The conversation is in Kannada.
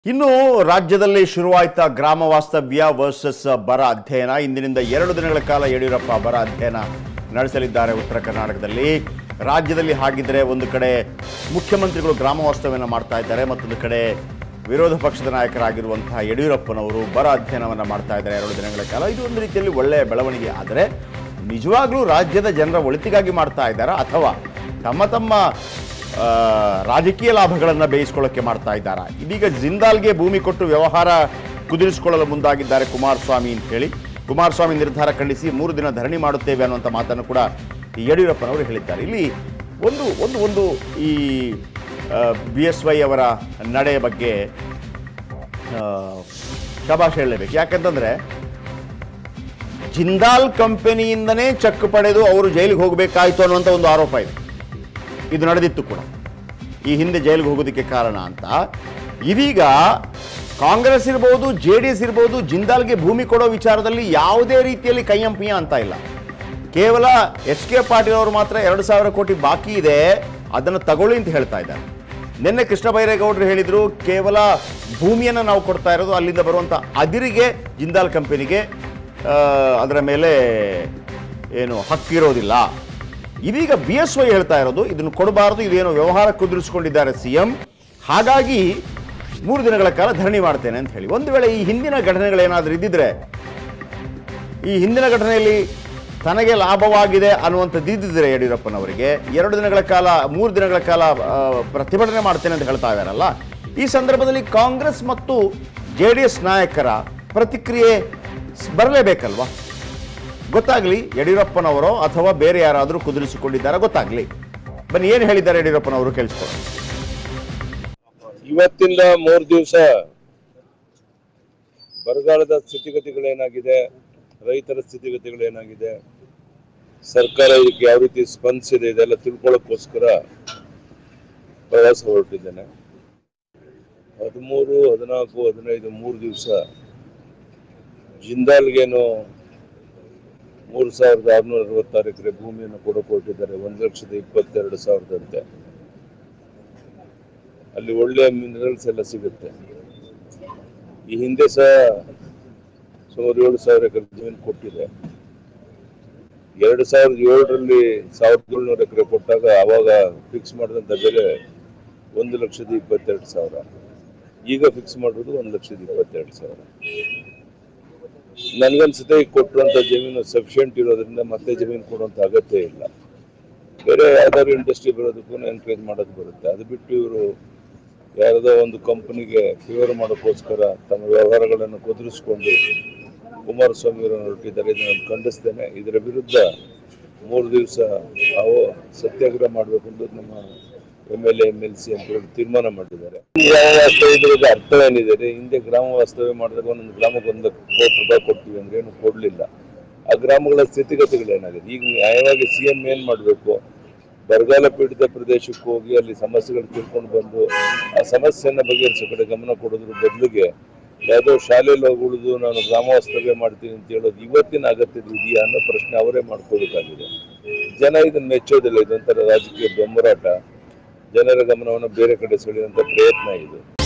ಇನ್ನು ರಾಜ್ಯದಲ್ಲಿ ಶುರುವಾಯ್ತಾ ಗ್ರಾಮ ವಾಸ್ತವ್ಯ ವರ್ಸಸ್ ಬರ ಅಧ್ಯಯನ ಇಂದಿನಿಂದ ಎರಡು ದಿನಗಳ ಕಾಲ ಯಡಿಯೂರಪ್ಪ ಬರ ಅಧ್ಯಯನ ನಡೆಸಲಿದ್ದಾರೆ ಉತ್ತರ ಕರ್ನಾಟಕದಲ್ಲಿ ರಾಜ್ಯದಲ್ಲಿ ಹಾಗಿದ್ರೆ ಒಂದು ಕಡೆ ಮುಖ್ಯಮಂತ್ರಿಗಳು ಗ್ರಾಮ ವಾಸ್ತವ್ಯನ ಮಾಡ್ತಾ ಇದ್ದಾರೆ ಮತ್ತೊಂದು ಕಡೆ ವಿರೋಧ ಪಕ್ಷದ ನಾಯಕರಾಗಿರುವಂತಹ ಯಡಿಯೂರಪ್ಪನವರು ಬರ ಅಧ್ಯಯನವನ್ನು ಮಾಡ್ತಾ ಇದ್ದಾರೆ ಎರಡು ದಿನಗಳ ಕಾಲ ಇದು ಒಂದು ರೀತಿಯಲ್ಲಿ ಒಳ್ಳೆಯ ಬೆಳವಣಿಗೆ ಆದರೆ ನಿಜವಾಗ್ಲೂ ರಾಜ್ಯದ ಜನರ ಒಳಿತಿಗಾಗಿ ಮಾಡ್ತಾ ಇದ್ದಾರಾ ಅಥವಾ ತಮ್ಮ ತಮ್ಮ ಆ, ರಾಜಕೀಯ ಲಾಭಗಳನ್ನು ಬೇಯಿಸ್ಕೊಳ್ಳೋಕ್ಕೆ ಮಾಡ್ತಾ ಇದ್ದಾರಾ ಇದೀಗ ಜಿಂದಾಲ್ಗೆ ಭೂಮಿ ಕೊಟ್ಟು ವ್ಯವಹಾರ ಕುದುರಿಸಿಕೊಳ್ಳಲು ಮುಂದಾಗಿದ್ದಾರೆ ಕುಮಾರಸ್ವಾಮಿ ಅಂತ ಹೇಳಿ ಕುಮಾರಸ್ವಾಮಿ ನಿರ್ಧಾರ ಖಂಡಿಸಿ ಮೂರು ದಿನ ಧರಣಿ ಮಾಡುತ್ತೇವೆ ಅನ್ನುವಂಥ ಮಾತನ್ನು ಕೂಡ ಯಡಿಯೂರಪ್ಪನವರು ಹೇಳಿದ್ದಾರೆ ಇಲ್ಲಿ ಒಂದು ಒಂದು ಒಂದು ಈ ಬಿ ಎಸ್ ವೈ ಅವರ ನಡೆಯ ಬಗ್ಗೆ ಆ, ಶಬಾಷ್ ಹೇಳಲೇಬೇಕು ಯಾಕಂತಂದರೆ ಜಿಂದಾಲ್ ಕಂಪನಿಯಿಂದನೇ ಚೆಕ್ ಪಡೆದು ಅವರು ಜೈಲಿಗೆ ಹೋಗಬೇಕಾಯ್ತು ಅನ್ನುವಂಥ ಒಂದು ಆರೋಪ ಇದೆ ಇದು ನಡೆದಿತ್ತು ಕೂಡ ಈ ಹಿಂದೆ ಜೈಲಿಗೆ ಹೋಗೋದಕ್ಕೆ ಕಾರಣ ಅಂತ ಇದೀಗ ಕಾಂಗ್ರೆಸ್ ಇರ್ಬೋದು ಜೆ ಡಿ ಎಸ್ ಇರ್ಬೋದು ಜಿಂದಾಲ್ಗೆ ಭೂಮಿ ಕೊಡೋ ವಿಚಾರದಲ್ಲಿ ಯಾವುದೇ ರೀತಿಯಲ್ಲಿ ಕೈಯಂಪಿಯ ಅಂತ ಇಲ್ಲ ಕೇವಲ ಎಚ್ ಕೆ ಪಾಟೀಲ್ ಅವರು ಮಾತ್ರ ಎರಡು ಸಾವಿರ ಕೋಟಿ ಬಾಕಿ ಇದೆ ಅದನ್ನು ತಗೊಳ್ಳಿ ಅಂತ ಹೇಳ್ತಾ ಇದ್ದಾರೆ ನಿನ್ನೆ ಕೃಷ್ಣ ಬೈರೇಗೌಡರು ಹೇಳಿದರು ಕೇವಲ ಭೂಮಿಯನ್ನು ನಾವು ಕೊಡ್ತಾ ಇರೋದು ಅಲ್ಲಿಂದ ಬರುವಂಥ ಅದಿರಿಗೆ ಜಿಂದಾಲ್ ಕಂಪನಿಗೆ ಆ, ಅದರ ಮೇಲೆ ಏನು ಹಕ್ಕಿರೋದಿಲ್ಲ ಇದೀಗ ಬಿ ಎಸ್ ವೈ ಹೇಳ್ತಾ ಇರೋದು ಇದನ್ನು ಕೊಡಬಾರದು ಇದೇನೋ ವ್ಯವಹಾರ ಕುದುರಿಸಿಕೊಂಡಿದ್ದಾರೆ ಸಿ ಎಂ ಹಾಗಾಗಿ ಮೂರು ದಿನಗಳ ಕಾಲ ಧರಣಿ ಮಾಡ್ತೇನೆ ಅಂತ ಹೇಳಿ ಒಂದು ವೇಳೆ ಈ ಹಿಂದಿನ ಘಟನೆಗಳೇನಾದರೂ ಇದ್ದಿದ್ರೆ ಈ ಹಿಂದಿನ ಘಟನೆಯಲ್ಲಿ ತನಗೆ ಲಾಭವಾಗಿದೆ ಅನ್ನುವಂಥದ್ದು ಇದ್ದಿದ್ರೆ ಯಡಿಯೂರಪ್ಪನವರಿಗೆ ಎರಡು ದಿನಗಳ ಕಾಲ ಮೂರು ದಿನಗಳ ಕಾಲ ಆ, ಪ್ರತಿಭಟನೆ ಮಾಡ್ತೇನೆ ಅಂತ ಹೇಳ್ತಾ ಇದ್ದಾರಲ್ಲ ಈ ಸಂದರ್ಭದಲ್ಲಿ ಕಾಂಗ್ರೆಸ್ ಮತ್ತು ಜೆ ಡಿ ಎಸ್ ನಾಯಕರ ಪ್ರತಿಕ್ರಿಯೆ ಸ್- ಬರಲೇಬೇಕಲ್ವಾ ಗೊತ್ತಾಗ್ಲಿ ಯಡಿಯೂರಪ್ಪನವರೋ ಅಥವಾ ಬೇರೆ ಯಾರಾದರೂ ಕುದುರಿಸಿಕೊಂಡಿದ್ದಾರಾ ಗೊತ್ತಾಗ್ಲಿ ಬನ್ನಿ ಏನು ಹೇಳಿದ್ದಾರೆ ಯಡಿಯೂರಪ್ಪನವರು ಕೇಳಿಸ್ಕೊಳ್ಳೋಣ ಇವತ್ತಿಂದ ಮೂರು ದಿವಸ ಬರಗಾಲದ ಸ್ಥಿತಿಗತಿಗಳೇನಾಗಿದೆ ರೈತರ ಸ್ಥಿತಿಗತಿಗಳೇನಾಗಿದೆ ಸರ್ಕಾರ ಇದಕ್ಕೆ ಯಾವ ರೀತಿ ಸ್ಪಂದಿಸಿದೆ ಇದೆಲ್ಲ ತಿಳ್ಕೊಳ್ಳೋಕ್ಕೋಸ್ಕರ ಪ್ರವಾಸ ಹೊರಟಿದ್ದೇನೆ ಹದಿಮೂರು ಹದಿನಾಲ್ಕು ಹದಿನೈದು ಮೂರು ದಿವಸ ಜಿಂದಾಲ್ಗೇನು ಮೂರು ಸಾವಿರದ ಆರುನೂರ ಅರವತ್ತಾರು ಎಕರೆ ಭೂಮಿಯನ್ನು ಕೊಡಕ್ಕೆ ಹೊರಟಿದ್ದಾರೆ ಒಂದು ಲಕ್ಷದ ಇಪ್ಪತ್ತೆರಡು ಸಾವಿರದಂತೆ ಅಲ್ಲಿ ಒಳ್ಳೆಯ ಮಿನರಲ್ಸ್ ಎಲ್ಲ ಸಿಗುತ್ತೆ ಈ ಹಿಂದೆ ಸಹ ಸುಮಾರು ಏಳು ಸಾವಿರ ಎಕರೆ ಜಮೀನು ಕೊಟ್ಟಿದೆ ಎರಡು ಸಾವಿರದ ಏಳರಲ್ಲಿ ಸಾವಿರದ ಏಳ್ನೂರು ಎಕರೆ ಕೊಟ್ಟಾಗ ಅವಾಗ ಫಿಕ್ಸ್ ಮಾಡಿದಂಥ ಬೆಲೆ ಒಂದು ಲಕ್ಷದ ಇಪ್ಪತ್ತೆರಡು ಸಾವಿರ ಈಗ ಫಿಕ್ಸ್ ಮಾಡೋದು ಒಂದು ಲಕ್ಷದ ಇಪ್ಪತ್ತೆರಡು ಸಾವಿರ ನನಗನ್ಸುತ್ತೆ ಈಗ ಕೊಟ್ಟಿರುವಂಥ ಜಮೀನು ಸಫಿಷಿಯೆಂಟ್ ಇರೋದ್ರಿಂದ ಮತ್ತೆ ಜಮೀನು ಕೊಡುವಂಥ ಅಗತ್ಯ ಇಲ್ಲ ಬೇರೆ ಯಾವ್ದಾದ್ರು ಇಂಡಸ್ಟ್ರಿ ಬರೋದಕ್ಕೂ ಎನ್ಕರೇಜ್ ಮಾಡೋದು ಬರುತ್ತೆ ಅದು ಬಿಟ್ಟು ಇವರು ಯಾರದೋ ಒಂದು ಕಂಪನಿಗೆ ಫೇವರ್ ಮಾಡೋಕ್ಕೋಸ್ಕರ ತಮ್ಮ ವ್ಯವಹಾರಗಳನ್ನು ಕುದುರಿಸ್ಕೊಂಡು ಕುಮಾರಸ್ವಾಮಿ ಅವರನ್ನು ಹೊರಟಿದ್ದಾರೆ ಇದನ್ನು ನಾನು ಖಂಡಿಸ್ತೇನೆ ಇದರ ವಿರುದ್ಧ ಮೂರು ದಿವಸ ನಾವು ಸತ್ಯಾಗ್ರಹ ಮಾಡಬೇಕು ಅಂತ ನಮ್ಮ M L A M L C ಅಂತ ಹೇಳಿ ತೀರ್ಮಾನ ಮಾಡಿದ್ದಾರೆ ಗ್ರಾಮ ವಾಸ್ತವ್ಯದ ಅರ್ಥವೇನಿದೆ ರೀ? ಹಿಂದೆ ಗ್ರಾಮ ವಾಸ್ತವ್ಯ ಮಾಡಿದಾಗ ಒಂದೊಂದು ಗ್ರಾಮಕ್ಕೆ ಒಂದು ಕೋಟಿ ರೂಪಾಯಿ ಕೊಡ್ತೀವಿ ಅಂದ್ರೆ ಏನು ಕೊಡಲಿಲ್ಲ ಆ ಗ್ರಾಮಗಳ ಸ್ಥಿತಿಗತಿಗಳೇನಾಗಿದೆ ಈಗ ನ್ಯಾಯವಾಗಿ ಸಿ ಎಂ ಏನು ಮಾಡಬೇಕು ಬರಗಾಲ ಪೀಡಿತ ಪ್ರದೇಶಕ್ಕೆ ಹೋಗಿ ಅಲ್ಲಿ ಸಮಸ್ಯೆಗಳು ತಿಳ್ಕೊಂಡು ಬಂದು ಆ ಸಮಸ್ಯೆಯನ್ನು ಬಗೆಹರಿಸೋ ಕಡೆ ಗಮನ ಕೊಡೋದ್ರ ಬದಲಿಗೆ ಯಾವುದೋ ಶಾಲೆಯಲ್ಲಿ ಹೋಗಿ ಉಳಿದು ನಾನು ಗ್ರಾಮ ವಾಸ್ತವ್ಯ ಮಾಡ್ತೀನಿ ಅಂತ ಹೇಳೋದು ಇವತ್ತಿನ ಅಗತ್ಯದ ಇದೆಯಾ ಅನ್ನೋ ಪ್ರಶ್ನೆ ಅವರೇ ಮಾಡ್ಕೋಬೇಕಾಗಿದೆ ಜನ ಇದನ್ನ ಮೆಚ್ಚೋದಿಲ್ಲ ಇದೊಂಥರ ರಾಜಕೀಯ ಬೆಂಬರಾಟ ಜನರ ಗಮನವನ್ನು ಬೇರೆ ಕಡೆ ಸೆಳೆಯುವಂಥ ಪ್ರಯತ್ನ ಇದು